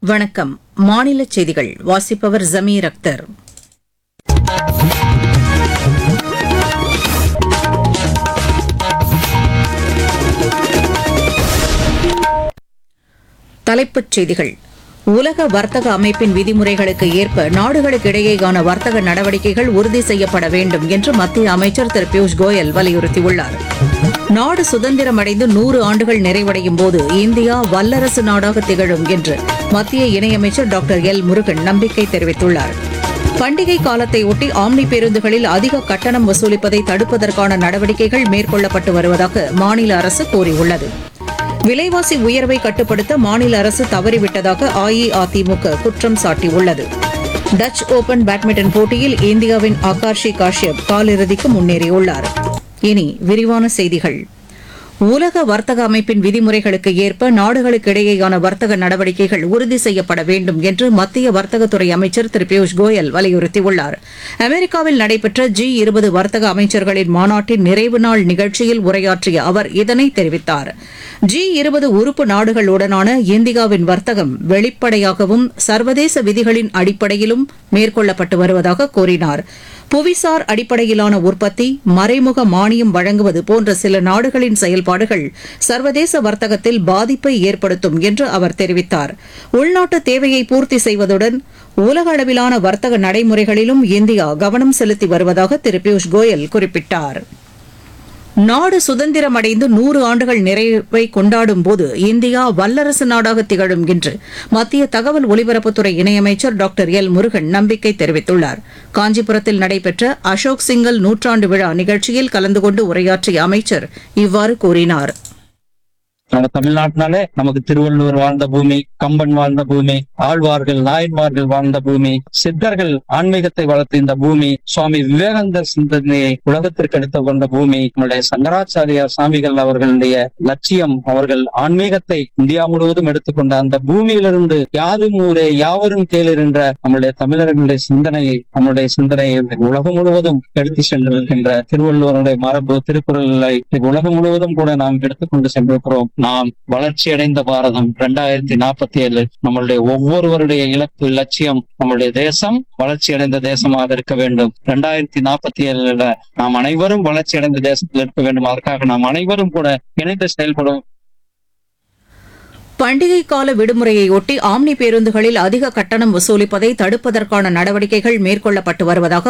வணக்கம் மாநில செய்திகள் வாசிப்பவர் ஜமீர் அக்தர் தலைப்புச் செய்திகள் உலக வர்த்தக அமைப்பின் விதிமுறைகளுக்கு ஏற்ப நாடுகளுக்கு இடையேயான வர்த்தக நடவடிக்கைகள் உறுதி செய்யப்பட வேண்டும் என்று மத்திய அமைச்சர் திரு பியூஷ் கோயல் வலியுறுத்தியுள்ளார் நாடு சுதந்திரமடைந்து நூறு ஆண்டுகள் நிறைவடையும் போது இந்தியா வல்லரசு நாடாக திகழும் என்று மத்திய இணையமைச்சர் டாக்டர் எல் முருகன் நம்பிக்கை தெரிவித்துள்ளார் பண்டிகை காலத்தை ஒட்டி ஆம்னி பேருந்துகளில் அதிக கட்டணம் வசூலிப்பதை தடுப்பதற்கான நடவடிக்கைகள் மேற்கொள்ளப்பட்டு வருவதாக மாநில அரசு கூறியுள்ளது விலைவாசி உயர்வை கட்டுப்படுத்த மாநில அரசு தவறிவிட்டதாக அஇஅதிமுக குற்றம் சாட்டியுள்ளது டச் ஓபன் பேட்மிண்டன் போட்டியில் இந்தியாவின் ஆகாஷி காஷ்யப் காலிறுதிக்கு முன்னேறியுள்ளார் இனி விரிவான செய்திகள் உலக வர்த்தக அமைப்பின் விதிமுறைகளுக்கு ஏற்ப நாடுகளுக்கு இடையேயான வர்த்தக நடவடிக்கைகள் உறுதி செய்யப்பட வேண்டும் என்று மத்திய வர்த்தகத்துறை அமைச்சர் திரு பியூஷ் கோயல் வலியுறுத்தியுள்ளார் அமெரிக்காவில் நடைபெற்ற ஜி இருபது வர்த்தக அமைச்சர்களின் மாநாட்டின் நிறைவு நாள் நிகழ்ச்சியில் உரையாற்றிய அவர் இதனை தெரிவித்தார் ஜி இருபது உறுப்பு நாடுகளுடனான இந்தியாவின் வர்த்தகம் வெளிப்படையாகவும் சர்வதேச விதிகளின் அடிப்படையிலும் மேற்கொள்ளப்பட்டு வருவதாக கூறினார் புவிசார் அடிப்படையிலான உற்பத்தி மறைமுக மானியம் வழங்குவது போன்ற சில நாடுகளின் செயல்பாடுகள் சர்வதேச வர்த்தகத்தில் பாதிப்பை ஏற்படுத்தும் என்று அவர் தெரிவித்தார் உள்நாட்டு தேவையை பூர்த்தி செய்வதுடன் உலக அளவிலான வர்த்தக நடைமுறைகளிலும் இந்தியா கவனம் செலுத்தி வருவதாக திரு பியூஷ் கோயல் குறிப்பிட்டார் நாடு சுதந்திரமடைந்து நூறு ஆண்டுகள் நிறைவை கொண்டாடும் போது இந்தியா வல்லரசு நாடாக திகழும் என்று மத்திய தகவல் ஒலிபரப்புத்துறை இணையமைச்சர் டாக்டர் எல் முருகன் நம்பிக்கை தெரிவித்துள்ளார் காஞ்சிபுரத்தில் நடைபெற்ற அசோக் சிங்கல் நூற்றாண்டு விழா நிகழ்ச்சியில் கலந்து கொண்டு உரையாற்றிய அமைச்சர் இவ்வாறு கூறினார் நம்ம தமிழ்நாட்டினாலே நமக்கு திருவள்ளுவர் வாழ்ந்த பூமி கம்பன் வாழ்ந்த பூமி ஆழ்வார்கள் நாயன்மார்கள் வாழ்ந்த பூமி சித்தர்கள் ஆன்மீகத்தை வளர்த்த இந்த பூமி சுவாமி விவேகானந்தர் சிந்தனையை உலகத்திற்கு எடுத்து கொண்ட பூமி நம்முடைய சங்கராச்சாரியார் சாமிகள் அவர்களுடைய லட்சியம் அவர்கள் ஆன்மீகத்தை இந்தியா முழுவதும் எடுத்துக்கொண்ட அந்த பூமியிலிருந்து யாரும் ஊரே யாவரும் கேளர் என்ற நம்முடைய தமிழர்களுடைய சிந்தனையை நம்முடைய சிந்தனையை உலகம் முழுவதும் எடுத்து சென்றிருக்கின்ற திருவள்ளுவருடைய மரபு திருக்குறளை உலகம் முழுவதும் கூட நாம் எடுத்துக்கொண்டு சென்றிருக்கிறோம் நாம் வளர்ச்சி அடைந்த பாரதம் இரண்டாயிரத்தி நாற்பத்தி ஏழு நம்மளுடைய ஒவ்வொருவருடைய இலக்கு லட்சியம் நம்மளுடைய தேசம் வளர்ச்சி அடைந்த தேசமாக இருக்க வேண்டும் இரண்டாயிரத்தி நாற்பத்தி ஏழுல நாம் அனைவரும் வளர்ச்சி அடைந்த தேசத்தில் இருக்க வேண்டும் அதற்காக நாம் அனைவரும் கூட இணைந்து செயல்படும் பண்டிகை கால விடுமுறையொட்டி ஆம்னி பேருந்துகளில் அதிக கட்டணம் வசூலிப்பதை தடுப்பதற்கான நடவடிக்கைகள் மேற்கொள்ளப்பட்டு வருவதாக